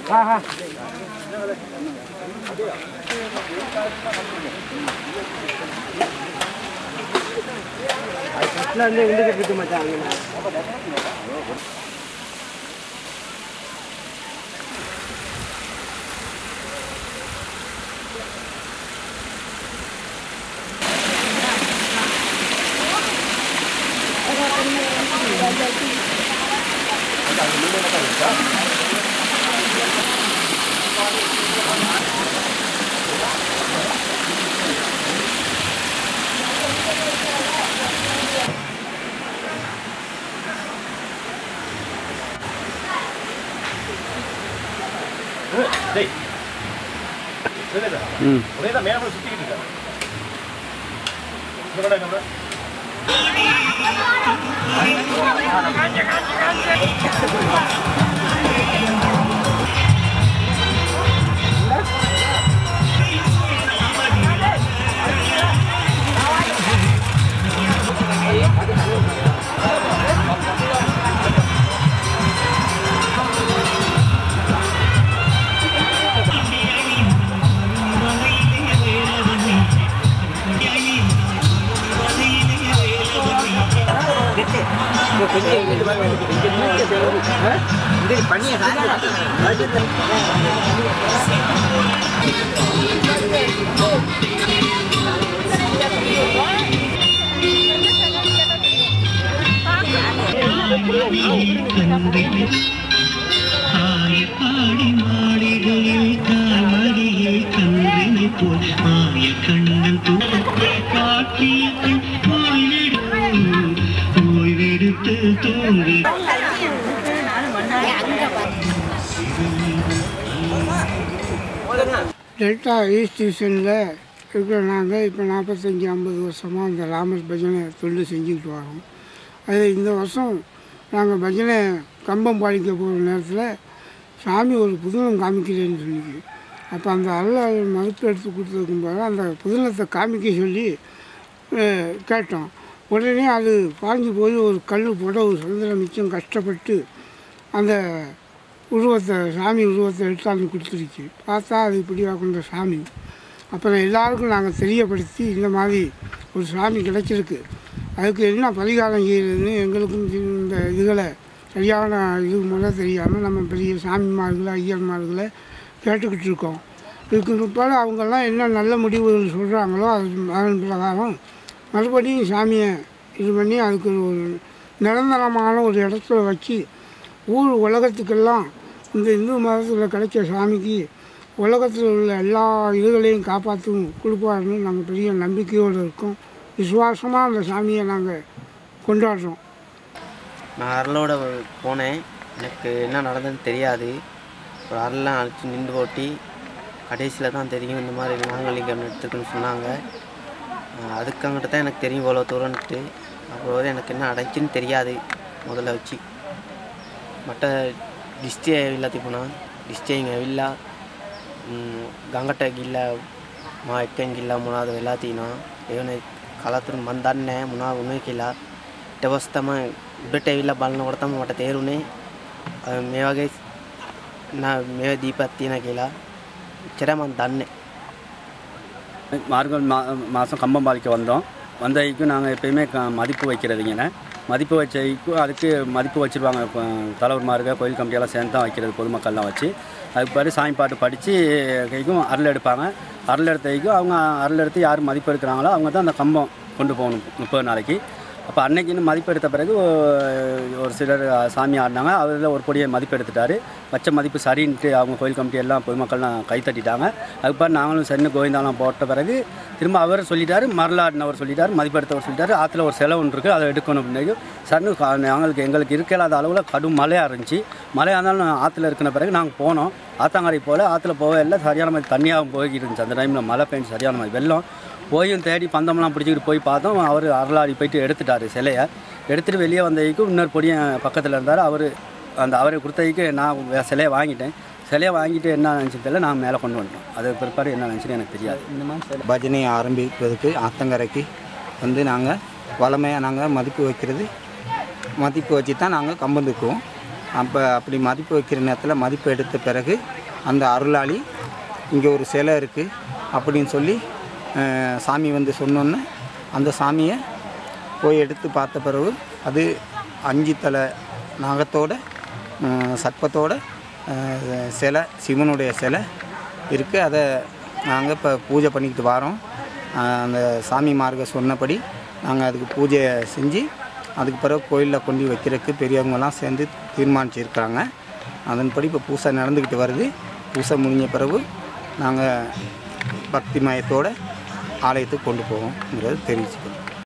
வந்து இண்டிகேட் இருக்கு மச்சான் அங்கே ஆடி மாளிகையில் கால்மடியில் கன்றினை போல் மாய கண்ணன் தூக்கத்தை காட்டியவள் ஓய்வெடுத்து ஓய்வெடுத்து தூங்கி டெல்டா ஈஸ்ட் டிவிஷனில் இருக்கிற நாங்கள் இப்போ நாற்பத்தஞ்சி ஐம்பது வருஷமாக இந்த ராமர் பஜனை தொழில் செஞ்சுக்கிட்டு வரோம் அது இந்த வருஷம் நாங்கள் பஜனை கம்பம் பாடிக்க போகிற நேரத்தில் சாமி ஒரு புதுனம் காமிக்கிறேன்னு சொல்லிச்சு அப்போ அந்த அருளால் மறுப்பு எடுத்து கொடுத்துருக்கும் போது அந்த புதுனத்தை காமிக்க சொல்லி அஹ், கேட்டோம் உடனே அது பாஞ்சு போய் ஒரு கல் போட ஒரு சுதந்திரம் மிச்சம் கஷ்டப்பட்டு அந்த உருவத்தை சாமி உருவத்தை எடுத்தாந்து கொடுத்துருச்சு பார்த்தா அது இப்படியாக கொண்ட சாமி அப்புறம் எல்லாருக்கும் நாங்கள் தெரியப்படுத்தி இந்த மாதிரி ஒரு சாமி கிடச்சிருக்கு அதுக்கு என்ன பரிகாரம் செய்யறதுன்னு எங்களுக்கும் தி- இந்த இதுகளை சரியான இது முறை தெரியாமல் நம்ம பெரிய சாமிமார்களை ஐயர்மார்களை கேட்டுக்கிட்டு இருக்கோம் இதுக்கு பிற்பாடு அவங்கெல்லாம் என்ன நல்ல முடிவுகள் சொல்கிறாங்களோ அது அதன் பிரகாரம் மறுபடியும் சாமியை இது பண்ணி அதுக்கு ஒரு நிரந்தரமான ஒரு இடத்துல வச்சு ஊர் உலகத்துக்கெல்லாம் இந்த இந்து மதத்தில் கிடைச்ச சாமிக்கு உலகத்தில் உள்ள எல்லா இதுகளையும் காப்பாற்றும் கொடுப்பாருன்னு நாங்கள் பெரிய நம்பிக்கையோடு இருக்கோம் விசுவாசமாக அந்த சாமியை நாங்கள் கொண்டாடுறோம் நான் அருளோட போனேன் எனக்கு என்ன நடந்ததுன்னு தெரியாது ஒரு அருள்லாம் அழைச்சி நின்று போட்டி கடைசியில் தான் தெரியும் இந்த மாதிரி நாகலிங்கம் எடுத்துருக்குன்னு சொன்னாங்க அஹ் அதுக்கங்கிட்ட தான் எனக்கு தெரியும் இவ்வளோ தூரம்ட்டு அப்புறம் எனக்கு என்ன அடைஞ்சுன்னு தெரியாது முதல்ல வச்சு மற்ற டிஸ்டே ಇಲ್ಲತಿ ಪುನಃ ಡಿಸ್ಟೇ ಹಿಂಗೆ ಇಲ್ಲ ಗಂಗಟಾಗಿಲ್ಲ ಮಾ ಎಕ್ಕಂಗಿಲ್ಲ ಮುನಾದು ಎಲ್ಲಾತೀನ ಏನ ಕಲತ್ರ ಮಂದನ್ನೆ ಮುನಾ ಉನ್ನಕಿಲ್ಲ ಟೆವಸ್ತಮ ಉಡ್ಡಟೆ ಇಲ್ಲ ಬಾಲ್ನ ಕೊಡ್ತಮ್ಮ ಮಟ್ಟ ತೇರುನೆ ಮೇವಾಗೆ ನಾ ಮೇವ ದೀಪ ಹತ್ತಿನಕಿಲ್ಲ ಚೆರ ಮಂದ್ ದನ್ನೆ மார்கழி மா மாதம் கம்பம் பாலிக்க வந்தோம் வந்ததுக்கும் நாங்கள் எப்பயுமே க மதிப்பு வைக்கிறதுங்கண்ணே மதிப்பு வச்சதுக்கும் அதுக்கு மதிப்பு வச்சுருவாங்க இப்போ தலைவர்மாருங்க கோயில் கமிட்டியெல்லாம் சேர்ந்து தான் வைக்கிறது பொதுமக்கள்லாம் வச்சு அதுக்கு பிறகு சாமி பாட்டு படித்து கைக்கும் அருள் எடுப்பாங்க அருள் எடுத்ததுக்கும் அவங்க அருள் எடுத்து யார் மதிப்பு எடுக்கிறாங்களோ அவங்க தான் அந்த கம்பம் கொண்டு போகணும் முப்பது நாளைக்கு அப்போ அன்னைக்குன்னு மதிப்பு எடுத்த பிறகு ஒ- ஒரு சிலர் சாமி ஆடினாங்க அதில் ஒரு பொடியை மதிப்பு எடுத்துட்டாரு வச்ச மதிப்பு சரின்ட்டு அவங்க கோயில் கமிட்டி எல்லாம் பொதுமக்கள்லாம் கை தட்டிட்டாங்க அதுக்கப்புறம் நாங்களும் சரின்னு கோவிந்தாலாம் போட்ட பிறகு திரும்ப அவர் சொல்லிட்டாரு மரலாடினவர் சொல்லிட்டாரு மதிப்பு எடுத்தவர் சொல்லிட்டாரு ஆற்றுல ஒரு செலவு ஒன்று இருக்குது அதை எடுக்கணும் அப்படின்னு சன்னு கா- நாங்களுக்கு எங்களுக்கு இருக்கலாத அளவில் கடும் மழையாக இருந்துச்சு மழையாக இருந்தாலும் ஆற்றுல இருக்கிற பிறகு நாங்கள் போனோம் ஆத்தாங்கரை போல் ஆற்றுல போக எல்லாம் சரியான மாதிரி தண்ணியாகவும் போய்கிட்டு இருந்துச்சு அந்த டைமில் மழை பெஞ்சு சரியான மாதிரி வெள்ளம் போயும் தேடி பந்தம்லாம் பிடிச்சிக்கிட்டு போய் பார்த்தோம் அவர் அருளாடி போயிட்டு எடுத்துட்டாரு சிலையை எடுத்துகிட்டு வெளியே வந்ததுக்கும் இன்னொரு பொடியன் பக்கத்தில் இருந்தார் அவர் அந்த அவரை கொடுத்ததுக்கு நான் வே- சிலையை வாங்கிட்டேன் சிலையை வாங்கிட்டு என்ன நினச்சி தெரியல நான் மேலே கொண்டு வந்துட்டோம் அது பிற்பாடு என்ன நினச்சின்னு எனக்கு தெரியாது பஜனையை ஆரம்பிப்பதற்கு ஆத்தங்கரைக்கு வந்து நாங்கள் வளமையாக நாங்கள் மதிப்பு வைக்கிறது மதிப்பு வச்சு தான் நாங்கள் கம்பம் தூக்குவோம் அப்போ அப்படி மதிப்பு வைக்கிற நேரத்தில் மதிப்பு எடுத்த பிறகு அந்த அருளாளி இங்கே ஒரு சிலை இருக்குது அப்படின்னு சொல்லி அஹ், சாமி வந்து சொன்னோன்னே அந்த சாமியை போய் எடுத்து பார்த்த பிறகு அது அஞ்சு தலை நாகத்தோட அஹ், சர்ப்பத்தோட அஹ், சிலை சிவனுடைய சிலை இருக்குது அதை நாங்கள் இப்போ பூஜை பண்ணிக்கிட்டு வரோம் அஹ், அந்த சாமி மார்க்க சொன்னபடி நாங்கள் அதுக்கு பூஜை செஞ்சு அதுக்கு பிறகு கோயிலில் கொண்டு வைக்கிறதுக்கு பெரியவங்கெல்லாம் சேர்ந்து தீர்மானிச்சிருக்கிறாங்க அதன்படி இப்போ பூசை நடந்துக்கிட்டு வருது பூசை முடிஞ்ச பிறகு நாங்கள் பக்தி மயத்தோட ஆலயத்துக்கு கொண்டு போவோங்கிறது தெரிவிச்சு